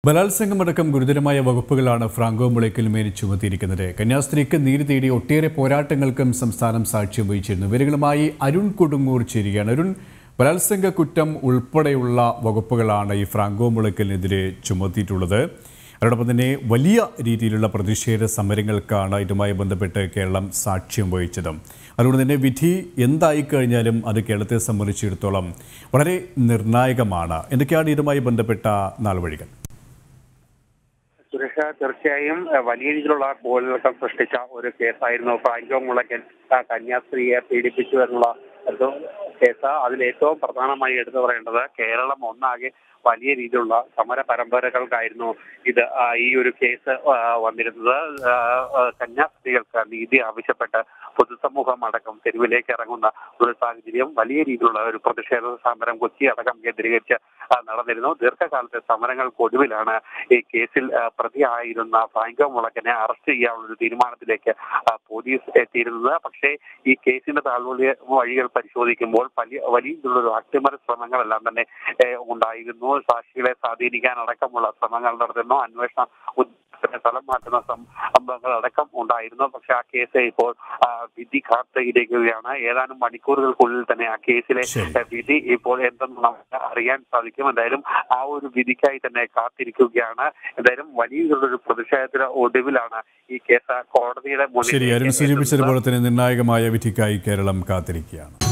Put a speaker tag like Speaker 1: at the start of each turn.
Speaker 1: ബലാത്സംഗമടക്കം ഗുരുതരമായ വകുപ്പുകളാണ് ഫ്രാങ്കോ മുളയ്ക്കൽ മേൽ ചുമത്തിയിരിക്കുന്നത് കന്യാസ്ത്രീക്ക് നീതി തേടി ഒട്ടേറെ പോരാട്ടങ്ങൾക്കും സംസ്ഥാനം സാക്ഷ്യം വഹിച്ചിരുന്നു ഇവരുകളുമായി അരുൺ കൊടുങ്ങൂർ ചേരുകയാണ് അരുൺ ബലാത്സംഗ കുറ്റം ഉൾപ്പെടെയുള്ള വകുപ്പുകളാണ് ഈ ഫ്രാങ്കോ മുളയ്ക്കലിനെതിരെ ചുമത്തിയിട്ടുള്ളത് അതോടൊപ്പം തന്നെ വലിയ രീതിയിലുള്ള പ്രതിഷേധ സമരങ്ങൾക്കാണ് ഇതുമായി ബന്ധപ്പെട്ട് കേരളം സാക്ഷ്യം വഹിച്ചത് അതുകൊണ്ട് തന്നെ വിധി എന്തായി കഴിഞ്ഞാലും അത് കേരളത്തെ സംബന്ധിച്ചിടത്തോളം വളരെ നിർണായകമാണ് എന്തൊക്കെയാണ് ഇതുമായി ബന്ധപ്പെട്ട നാൾവഴികൾ
Speaker 2: സുരക്ഷ തീർച്ചയായും അഹ് വലിയ രീതിയിലുള്ള ബോധവൽക്കം സൃഷ്ടിച്ച ഒരു കേസായിരുന്നു ഫ്രാങ്കോ മുളയ്ക്കൽ ആ കന്യാസ്ത്രീയെ പീഡിപ്പിച്ചു എന്നുള്ള ഒരു കേസ് അതിൽ ഏറ്റവും പ്രധാനമായി എടുത്തു പറയേണ്ടത് കേരളം ഒന്നാകെ വലിയ രീതിയിലുള്ള സമര പരമ്പരകൾക്കായിരുന്നു ഇത് ആ, ഈ ഒരു കേസ് ആ, വന്നിരുന്നത് ആ, ആ, കന്യാസ്ത്രീകൾക്ക് നീതി ആവശ്യപ്പെട്ട് പൊതുസമൂഹം അടക്കം തെരുവിലേക്ക് ഇറങ്ങുന്ന ഒരു സാഹചര്യം വലിയ രീതിയിലുള്ള ഒരു പ്രതിഷേധ സമരം കൊച്ചി അടക്കം കേന്ദ്രീകരിച്ച് ആ, നടന്നിരുന്നു ദീർഘകാലത്തെ സമരങ്ങൾക്കൊടുവിലാണ് ഈ കേസിൽ ആ, പ്രതിയായിരുന്ന ഫ്രാങ്കോ മുളക്കനെ അറസ്റ്റ് ചെയ്യാനുള്ള ഒരു തീരുമാനത്തിലേക്ക് ആ, പോലീസ് എത്തിയിരുന്നത് പക്ഷേ ഈ കേസിന്റെ താൽവലിയ വഴികൾ പരിശോധിക്കുമ്പോൾ വലിയ വലിയ രീതിയിലുള്ള അട്ടിമറി ശ്രമങ്ങളെല്ലാം തന്നെ ഏ, ഉണ്ടായിരുന്നു സാക്ഷികളെ സ്വാധീനിക്കാൻ അടക്കമുള്ള ശ്രമങ്ങൾ നടത്തുന്നു അന്വേഷണ ഉദ്യോഗസ്ഥരെ സ്ഥലം മാറ്റുന്ന സംഭവങ്ങൾ അടക്കം ഉണ്ടായിരുന്നു പക്ഷെ ആ കേസ് ഇപ്പോൾ ആ, വിധി കാത്തിരിക്കുകയാണ് ഏതാനും മണിക്കൂറുകൾക്കുള്ളിൽ തന്നെ ആ കേസിലെ
Speaker 1: ശരി.
Speaker 2: ഏ, വിധി ഇപ്പോൾ എന്തെന്ന് നമുക്ക് അറിയാൻ സാധിക്കും എന്തായാലും ആ ഒരു വിധിക്കായി തന്നെ കാത്തിരിക്കുകയാണ് എന്തായാലും വലിയ രീതിയിലുള്ള പ്രതിഷേധത്തിന് ഒടുവിലാണ് ഈ കേസ് കോടതിയുടെ
Speaker 1: ശരി അരുൺ
Speaker 2: മുന്നിൽ
Speaker 1: സൂചിപ്പിച്ചതുപോലെ തന്നെ നിർണായകമായ വിധിക്കായി കേരളം കാത്തിരിക്കുകയാണ്